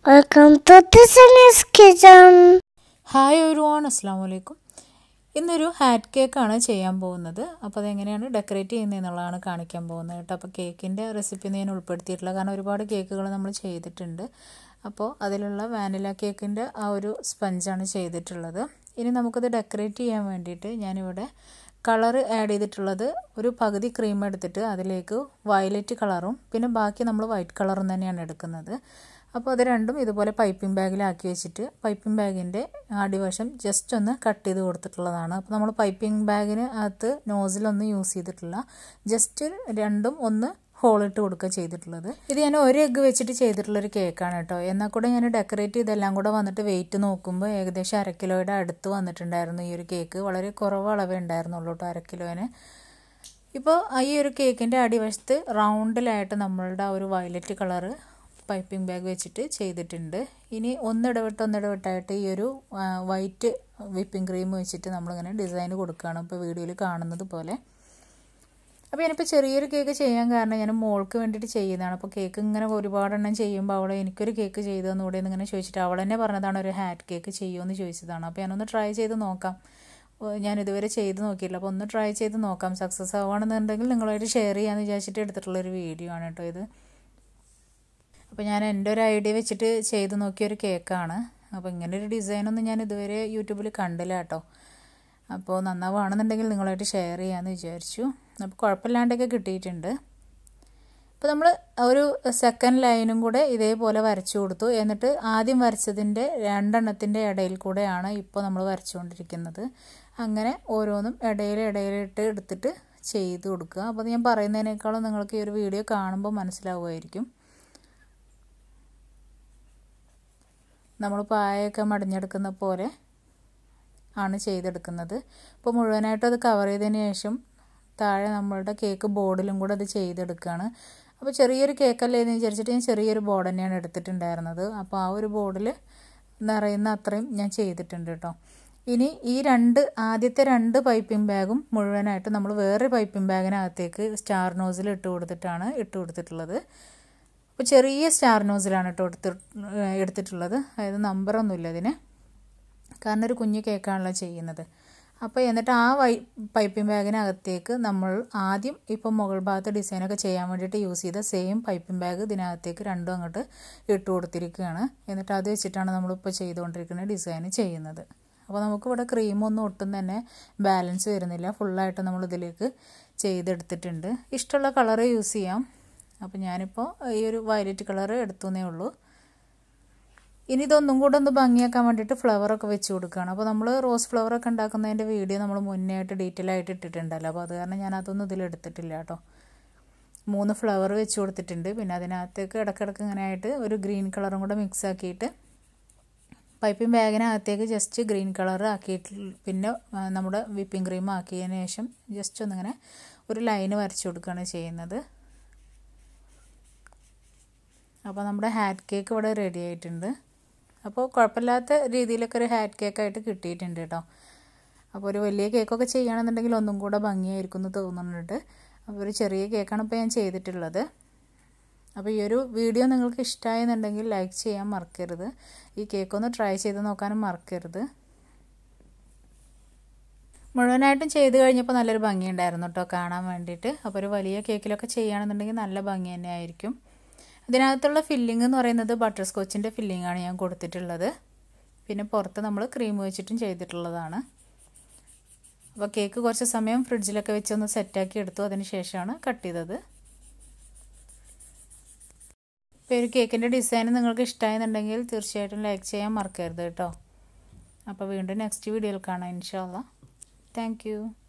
Welcome to Tiffany's Kitchen. Hi ഒരുവാണ് അസ്സാം വലൈക്കും ഇന്നൊരു ഹാറ്റ് കേക്കാണ് ചെയ്യാൻ പോകുന്നത് അപ്പോൾ അതെങ്ങനെയാണ് ഡെക്കറേറ്റ് ചെയ്യുന്നത് എന്നുള്ളതാണ് കാണിക്കാൻ പോകുന്നത് കേട്ടോ അപ്പോൾ കേക്കിൻ്റെ റെസിപ്പി ഞാൻ ഉൾപ്പെടുത്തിയിട്ടില്ല കാരണം ഒരുപാട് കേക്കുകൾ നമ്മൾ ചെയ്തിട്ടുണ്ട് അപ്പോൾ അതിലുള്ള വാനില കേക്കിൻ്റെ ആ ഒരു സ്പഞ്ചാണ് ചെയ്തിട്ടുള്ളത് ഇനി നമുക്കത് ഡെക്കറേറ്റ് ചെയ്യാൻ വേണ്ടിയിട്ട് ഞാനിവിടെ കളർ ആഡ് ചെയ്തിട്ടുള്ളത് ഒരു പകുതി ക്രീം എടുത്തിട്ട് അതിലേക്ക് വയലറ്റ് കളറും പിന്നെ ബാക്കി നമ്മൾ വൈറ്റ് കളറും തന്നെയാണ് എടുക്കുന്നത് അപ്പോൾ അത് രണ്ടും ഇതുപോലെ പൈപ്പിംഗ് ബാഗിലാക്കി വെച്ചിട്ട് പൈപ്പിംഗ് ബാഗിൻ്റെ അടിവശം ജസ്റ്റ് ഒന്ന് കട്ട് ചെയ്ത് കൊടുത്തിട്ടുള്ളതാണ് അപ്പോൾ നമ്മൾ പൈപ്പിംഗ് ബാഗിന് അകത്ത് നോസിലൊന്നും യൂസ് ചെയ്തിട്ടില്ല ജസ്റ്റ് രണ്ടും ഒന്ന് ഹോളിട്ട് കൊടുക്കുക ചെയ്തിട്ടുള്ളത് ഇത് ഞാൻ ഒരു എഗ്ഗ് വെച്ചിട്ട് ചെയ്തിട്ടുള്ളൊരു കേക്കാണ് കേട്ടോ എന്നാൽ കൂടെ ഞാൻ ഡെക്കറേറ്റ് ചെയ്തെല്ലാം കൂടെ വന്നിട്ട് വെയിറ്റ് നോക്കുമ്പോൾ ഏകദേശം അര കിലോയുടെ അടുത്ത് വന്നിട്ടുണ്ടായിരുന്നു ഈ ഒരു കേക്ക് വളരെ കുറവ് അളവേ ഉണ്ടായിരുന്നുള്ളൂ കേട്ടോ അര കിലോന് ഇപ്പോൾ ഈ ഒരു കേക്കിൻ്റെ അടിവശത്ത് റൗണ്ടിലായിട്ട് നമ്മളുടെ ആ ഒരു വയലറ്റ് കളറ് പൈപ്പിംഗ് ബാഗ് വെച്ചിട്ട് ചെയ്തിട്ടുണ്ട് ഇനി ഒന്നിടവിട്ട് ഒന്നിടവിട്ടായിട്ട് ഈ ഒരു വൈറ്റ് വിപ്പിംഗ് ക്രീം വെച്ചിട്ട് നമ്മളിങ്ങനെ ഡിസൈൻ കൊടുക്കുകയാണ് ഇപ്പോൾ വീഡിയോയിൽ കാണുന്നത് പോലെ അപ്പോൾ ഞാനിപ്പോൾ ചെറിയൊരു കേക്ക് ചെയ്യാൻ കാരണം ഞാൻ മോൾക്ക് വേണ്ടിയിട്ട് ചെയ്യുന്നതാണ് അപ്പോൾ കേക്ക് ഇങ്ങനെ ഒരുപാടെണ്ണം ചെയ്യുമ്പോൾ അവളെ എനിക്കൊരു കേക്ക് ചെയ്തു തന്നൂടെ എന്നിങ്ങനെ ചോദിച്ചിട്ട് അവൾ തന്നെ പറഞ്ഞതാണ് ഒരു ഹാറ്റ് കേക്ക് ചെയ്യുമെന്ന് ചോദിച്ചതാണ് അപ്പോൾ ഞാനൊന്ന് ട്രൈ ചെയ്ത് നോക്കാം ഞാൻ ഇതുവരെ ചെയ്ത് നോക്കിയില്ല അപ്പോൾ ഒന്ന് ട്രൈ ചെയ്ത് നോക്കാം സക്സസ് ആവുകയാണെന്നുണ്ടെങ്കിൽ നിങ്ങളായിട്ട് ഷെയർ ചെയ്യാമെന്ന് വിചാരിച്ചിട്ട് എടുത്തിട്ടുള്ളൊരു വീഡിയോ ആണ് കേട്ടോ ഇത് അപ്പോൾ ഞാൻ എൻ്റെ ഒരു ഐഡിയ വെച്ചിട്ട് ചെയ്ത് നോക്കിയൊരു കേക്കാണ് അപ്പോൾ ഇങ്ങനെ ഒരു ഡിസൈനൊന്നും ഞാൻ ഇതുവരെ യൂട്യൂബിൽ കണ്ടില്ല കേട്ടോ അപ്പോൾ നന്നാവുകയാണെന്നുണ്ടെങ്കിൽ നിങ്ങളായിട്ട് ഷെയർ ചെയ്യാമെന്ന് വിചാരിച്ചു അപ്പോൾ കുഴപ്പമില്ലാണ്ടൊക്കെ കിട്ടിയിട്ടുണ്ട് അപ്പോൾ നമ്മൾ ഒരു സെക്കൻഡ് ലൈനും കൂടെ ഇതേപോലെ വരച്ചു കൊടുത്തു എന്നിട്ട് ആദ്യം വരച്ചതിൻ്റെ രണ്ടെണ്ണത്തിൻ്റെ ഇടയിൽ കൂടെയാണ് ഇപ്പോൾ നമ്മൾ വരച്ചുകൊണ്ടിരിക്കുന്നത് അങ്ങനെ ഓരോന്നും ഇടയിൽ ഇടയിലിട്ട് എടുത്തിട്ട് ചെയ്ത് കൊടുക്കുക അപ്പോൾ ഞാൻ പറയുന്നതിനേക്കാളും നിങ്ങൾക്ക് ഈ ഒരു വീഡിയോ കാണുമ്പോൾ മനസ്സിലാവുമായിരിക്കും നമ്മൾ പായൊക്കെ മടിഞ്ഞെടുക്കുന്ന പോലെ ആണ് ചെയ്തെടുക്കുന്നത് ഇപ്പോൾ മുഴുവനായിട്ടും അത് കവർ ചെയ്തതിന് ശേഷം താഴെ നമ്മളുടെ കേക്ക് ബോർഡിലും കൂടെ അത് ചെയ്തെടുക്കുകയാണ് അപ്പോൾ ചെറിയൊരു കേക്കല്ലേ എന്ന് വിചാരിച്ചിട്ട് ഞാൻ ചെറിയൊരു ബോർഡ് തന്നെയാണ് എടുത്തിട്ടുണ്ടായിരുന്നത് അപ്പോൾ ആ ഒരു ബോർഡിൽ നിറയുന്ന അത്രയും ഞാൻ ചെയ്തിട്ടുണ്ട് കേട്ടോ ഇനി ഈ രണ്ട് ആദ്യത്തെ രണ്ട് പൈപ്പിംഗ് ബാഗും മുഴുവനായിട്ട് നമ്മൾ വേറെ പൈപ്പിംഗ് ബാഗിനകത്തേക്ക് സ്റ്റാർ നോസിൽ ഇട്ട് കൊടുത്തിട്ടാണ് ഇട്ട് കൊടുത്തിട്ടുള്ളത് അപ്പോൾ ചെറിയ സ്റ്റാർ നോസിലാണ് കേട്ടോ എടുത്ത് എടുത്തിട്ടുള്ളത് അതായത് നമ്പറൊന്നുമില്ല ഇതിന് കാരണം ഒരു കുഞ്ഞു കേക്കാണല്ലോ ചെയ്യുന്നത് അപ്പോൾ എന്നിട്ട് ആ വൈ പൈപ്പിംഗ് ബാഗിനകത്തേക്ക് നമ്മൾ ആദ്യം ഇപ്പോൾ മുകൾ ഭാഗത്ത് ഡിസൈനൊക്കെ ചെയ്യാൻ വേണ്ടിയിട്ട് യൂസ് ചെയ്ത സെയിം പൈപ്പിംഗ് ബാഗ് ഇതിനകത്തേക്ക് രണ്ടും അങ്ങോട്ട് ഇട്ട് കൊടുത്തിരിക്കുകയാണ് എന്നിട്ട് അത് വെച്ചിട്ടാണ് നമ്മളിപ്പോൾ ചെയ്തുകൊണ്ടിരിക്കുന്ന ഡിസൈൻ ചെയ്യുന്നത് അപ്പോൾ നമുക്കിവിടെ ക്രീമൊന്നും ഒട്ടും തന്നെ ബാലൻസ് വരുന്നില്ല ഫുള്ളായിട്ട് നമ്മൾ ഇതിലേക്ക് ചെയ്തെടുത്തിട്ടുണ്ട് ഇഷ്ടമുള്ള കളറ് യൂസ് ചെയ്യാം അപ്പോൾ ഞാനിപ്പോൾ ഈ ഒരു വയലറ്റ് കളറ് എടുത്തുന്നേ ഉള്ളൂ ഇനി ഇതൊന്നും കൂടെ ഒന്ന് ഭംഗിയാക്കാൻ വേണ്ടിയിട്ട് ഫ്ലവറൊക്കെ വെച്ച് കൊടുക്കുകയാണ് അപ്പോൾ നമ്മൾ റോസ് ഫ്ലവറൊക്കെ ഉണ്ടാക്കുന്നതിൻ്റെ വീഡിയോ നമ്മൾ മുന്നേ ആയിട്ട് ഡീറ്റെയിൽ ആയിട്ട് ഇട്ടിട്ടുണ്ടല്ലോ അപ്പോൾ അത് കാരണം ഞാൻ അതൊന്നും ഇതിൽ എടുത്തിട്ടില്ല കേട്ടോ മൂന്ന് ഫ്ലവർ വെച്ച് കൊടുത്തിട്ടുണ്ട് പിന്നെ അതിനകത്തേക്ക് ഇടക്കിടക്ക് ഇങ്ങനെ ആയിട്ട് ഒരു ഗ്രീൻ കളറും കൂടെ മിക്സ് ആക്കിയിട്ട് പൈപ്പിംഗ് ബാഗിനകത്തേക്ക് ജസ്റ്റ് ഗ്രീൻ കളർ ആക്കിയിട്ട് പിന്നെ നമ്മുടെ വിപ്പിംഗ് ക്രീം ആക്കിയതിന് ശേഷം ജസ്റ്റ് ഒന്നിങ്ങനെ ഒരു ലൈന് വരച്ചു കൊടുക്കുകയാണ് ചെയ്യുന്നത് അപ്പോൾ നമ്മുടെ ഹാറ്റ് കേക്ക് ഇവിടെ റെഡി ആയിട്ടുണ്ട് അപ്പോൾ കുഴപ്പമില്ലാത്ത രീതിയിലൊക്കെ ഒരു ഹാറ്റ് കേക്കായിട്ട് കിട്ടിയിട്ടുണ്ട് കേട്ടോ അപ്പോൾ ഒരു വലിയ കേക്കൊക്കെ ചെയ്യുകയാണെന്നുണ്ടെങ്കിൽ ഒന്നും കൂടെ ഭംഗിയായിരിക്കും എന്ന് തോന്നുന്നുണ്ട് അപ്പോൾ ഒരു ചെറിയ കേക്കാണ് ഇപ്പോൾ ഞാൻ ചെയ്തിട്ടുള്ളത് അപ്പോൾ ഈ ഒരു വീഡിയോ നിങ്ങൾക്ക് ഇഷ്ടമായെന്നുണ്ടെങ്കിൽ ലൈക്ക് ചെയ്യാൻ മറക്കരുത് ഈ കേക്കൊന്ന് ട്രൈ ചെയ്ത് നോക്കാനും മറക്കരുത് മുഴുവനായിട്ടും ചെയ്ത് കഴിഞ്ഞപ്പോൾ നല്ലൊരു ഭംഗിയുണ്ടായിരുന്നു കേട്ടോ കാണാൻ വേണ്ടിയിട്ട് അപ്പോൾ ഒരു വലിയ കേക്കിലൊക്കെ ചെയ്യുകയാണെന്നുണ്ടെങ്കിൽ നല്ല ഭംഗി തന്നെ ആയിരിക്കും ഇതിനകത്തുള്ള ഫില്ലിംഗ് എന്ന് പറയുന്നത് ബട്ടർ സ്കോച്ചിൻ്റെ ഫില്ലിംഗ് ആണ് ഞാൻ കൊടുത്തിട്ടുള്ളത് പിന്നെ പുറത്ത് നമ്മൾ ക്രീം വെച്ചിട്ടും ചെയ്തിട്ടുള്ളതാണ് അപ്പോൾ കേക്ക് കുറച്ച് സമയം ഫ്രിഡ്ജിലൊക്കെ വെച്ച് ഒന്ന് സെറ്റാക്കി എടുത്തു അതിന് ശേഷമാണ് കട്ട് ചെയ്തത് ഇപ്പോൾ ഒരു കേക്കിൻ്റെ ഡിസൈൻ നിങ്ങൾക്ക് ഇഷ്ടമായെന്നുണ്ടെങ്കിൽ തീർച്ചയായിട്ടും ലൈക്ക് ചെയ്യാൻ മറക്കരുത് കേട്ടോ അപ്പോൾ വീണ്ടും നെക്സ്റ്റ് വീഡിയോയിൽ കാണാം ഇൻഷാല്ല താങ്ക്